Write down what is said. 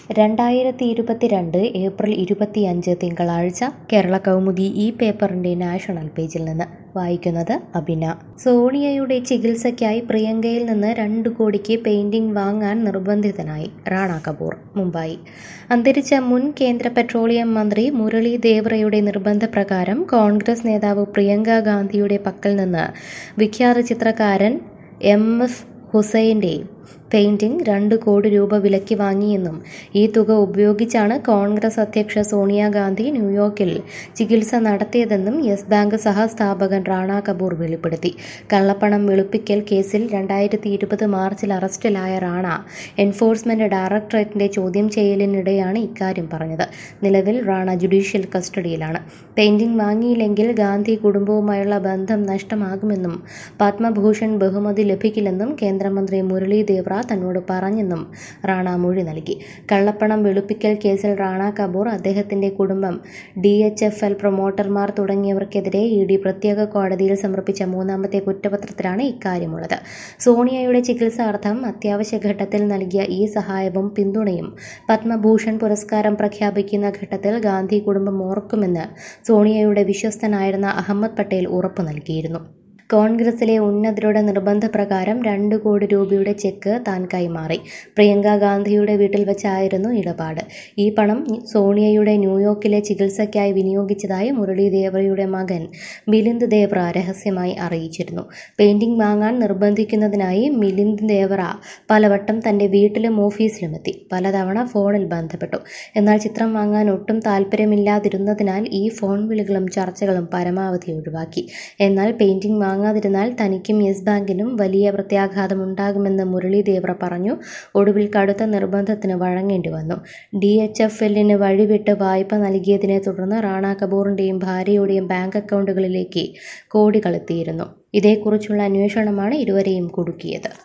രണ്ടായിരത്തി ഇരുപത്തിരണ്ട് ഏപ്രിൽ ഇരുപത്തിയഞ്ച് തിങ്കളാഴ്ച കേരള കൗമുദി ഈ പേപ്പറിന്റെ നാഷണൽ പേജിൽ നിന്ന് വായിക്കുന്നത് അബിന സോണിയയുടെ ചികിത്സയ്ക്കായി പ്രിയങ്കയിൽ നിന്ന് രണ്ട് കോടിക്ക് പെയിന്റിംഗ് വാങ്ങാൻ നിർബന്ധിതനായി റാണ കപൂർ മുംബൈ അന്തരിച്ച മുൻ കേന്ദ്ര പെട്രോളിയം മന്ത്രി മുരളി ദേവറയുടെ നിർബന്ധപ്രകാരം കോൺഗ്രസ് നേതാവ് പ്രിയങ്ക ഗാന്ധിയുടെ പക്കൽ നിന്ന് വിഖ്യാത ചിത്രകാരൻ എം എഫ് ഹുസൈൻ്റെ പെയിന്റിംഗ് രണ്ട് കോടി രൂപ വിലയ്ക്ക് വാങ്ങിയെന്നും ഈ തുക ഉപയോഗിച്ചാണ് കോൺഗ്രസ് അധ്യക്ഷ സോണിയാഗാന്ധി ന്യൂയോർക്കിൽ ചികിത്സ നടത്തിയതെന്നും യെസ് ബാങ്ക് സഹസ്ഥാപകൻ റാണ കപൂർ വെളിപ്പെടുത്തി കള്ളപ്പണം വെളുപ്പിക്കൽ കേസിൽ രണ്ടായിരത്തി ഇരുപത് മാർച്ചിൽ അറസ്റ്റിലായ റാണ എൻഫോഴ്സ്മെന്റ് ഡയറക്ടറേറ്റിന്റെ ചോദ്യം ചെയ്യലിനിടെയാണ് ഇക്കാര്യം പറഞ്ഞത് നിലവിൽ റാണ ജുഡീഷ്യൽ കസ്റ്റഡിയിലാണ് പെയിന്റിംഗ് വാങ്ങിയില്ലെങ്കിൽ ഗാന്ധി കുടുംബവുമായുള്ള ബന്ധം നഷ്ടമാകുമെന്നും പത്മഭൂഷൺ ബഹുമതി ലഭിക്കില്ലെന്നും കേന്ദ്രമന്ത്രി മുരളി ദേവ്ര തന്നോട് പറഞ്ഞെന്നും റാണ മൊഴി നൽകി കള്ളപ്പണം വെളുപ്പിക്കൽ കേസിൽ റാണ കപൂർ അദ്ദേഹത്തിന്റെ കുടുംബം ഡി എച്ച് എഫ് എൽ പ്രൊമോട്ടർമാർ തുടങ്ങിയവർക്കെതിരെ ഇ ഡി പ്രത്യേക കോടതിയിൽ സമർപ്പിച്ച മൂന്നാമത്തെ കുറ്റപത്രത്തിലാണ് ഇക്കാര്യമുള്ളത് സോണിയയുടെ ചികിത്സാർത്ഥം അത്യാവശ്യ ഘട്ടത്തിൽ നൽകിയ ഈ സഹായവും പിന്തുണയും പത്മഭൂഷൺ പുരസ്കാരം പ്രഖ്യാപിക്കുന്ന ഘട്ടത്തിൽ ഗാന്ധി കുടുംബം ഓർക്കുമെന്ന് സോണിയയുടെ വിശ്വസ്തനായിരുന്ന അഹമ്മദ് പട്ടേൽ ഉറപ്പു നൽകിയിരുന്നു കോൺഗ്രസിലെ ഉന്നതരുടെ നിർബന്ധപ്രകാരം രണ്ട് കോടി രൂപയുടെ ചെക്ക് താൻ കൈമാറി പ്രിയങ്ക ഗാന്ധിയുടെ വീട്ടിൽ വെച്ചായിരുന്നു ഇടപാട് ഈ പണം സോണിയയുടെ ന്യൂയോർക്കിലെ ചികിത്സയ്ക്കായി വിനിയോഗിച്ചതായി മുരളി ദേവറയുടെ മകൻ മിലിന്ദ് ദേവ്ര രഹസ്യമായി അറിയിച്ചിരുന്നു പെയിന്റിംഗ് വാങ്ങാൻ നിർബന്ധിക്കുന്നതിനായി മിലിന്ദ് ദേവറ പലവട്ടം തന്റെ വീട്ടിലും ഓഫീസിലുമെത്തി പലതവണ ഫോണിൽ ബന്ധപ്പെട്ടു എന്നാൽ ചിത്രം വാങ്ങാൻ ഒട്ടും താല്പര്യമില്ലാതിരുന്നതിനാൽ ഈ ഫോൺ വിളികളും ചർച്ചകളും പരമാവധി ഒഴിവാക്കി എന്നാൽ പെയിന്റിംഗ് വാങ്ങാതിരുന്നാൽ തനിക്കും യെസ് ബാങ്കിനും വലിയ പ്രത്യാഘാതമുണ്ടാകുമെന്ന് മുരളി ദേവ്ര പറഞ്ഞു ഒടുവിൽ കടുത്ത നിർബന്ധത്തിന് വഴങ്ങേണ്ടി വന്നു ഡി എച്ച് എഫ് എല്ലിന് വഴിവിട്ട് വായ്പ നൽകിയതിനെ തുടർന്ന് റാണ കപൂറിന്റെയും ഭാര്യയുടെയും ബാങ്ക് അക്കൗണ്ടുകളിലേക്ക് കോടികൾ എത്തിയിരുന്നു ഇതേക്കുറിച്ചുള്ള അന്വേഷണമാണ് ഇരുവരെയും കുടുക്കിയത്